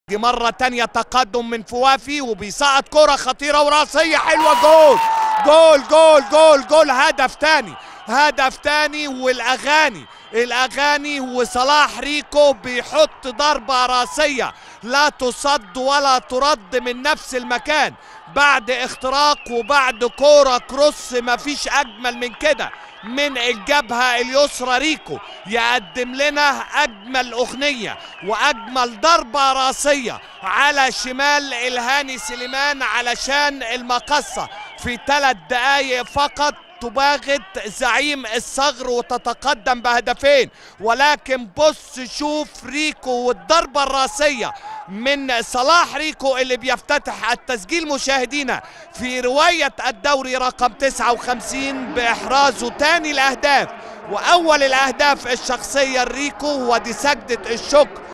دي مرة تانية تقدم من فوافي وبيسقط كرة خطيرة وراسية حلوة جول جول جول جول جول هدف تاني هدف تاني والاغاني الاغاني وصلاح ريكو بيحط ضربة راسية لا تصد ولا ترد من نفس المكان بعد اختراق وبعد كورة كروس مفيش اجمل من كده من الجبهة اليسرى ريكو يقدم لنا أجمل أغنية وأجمل ضربة راسية على شمال الهاني سليمان علشان المقصة في ثلاث دقايق فقط تباغت زعيم الصغر وتتقدم بهدفين ولكن بص شوف ريكو والضربة الراسية من صلاح ريكو اللي بيفتتح التسجيل مشاهدينا في رواية الدوري رقم 59 بإحرازه تاني الأهداف وأول الأهداف الشخصية الريكو ودي سجدة الشكر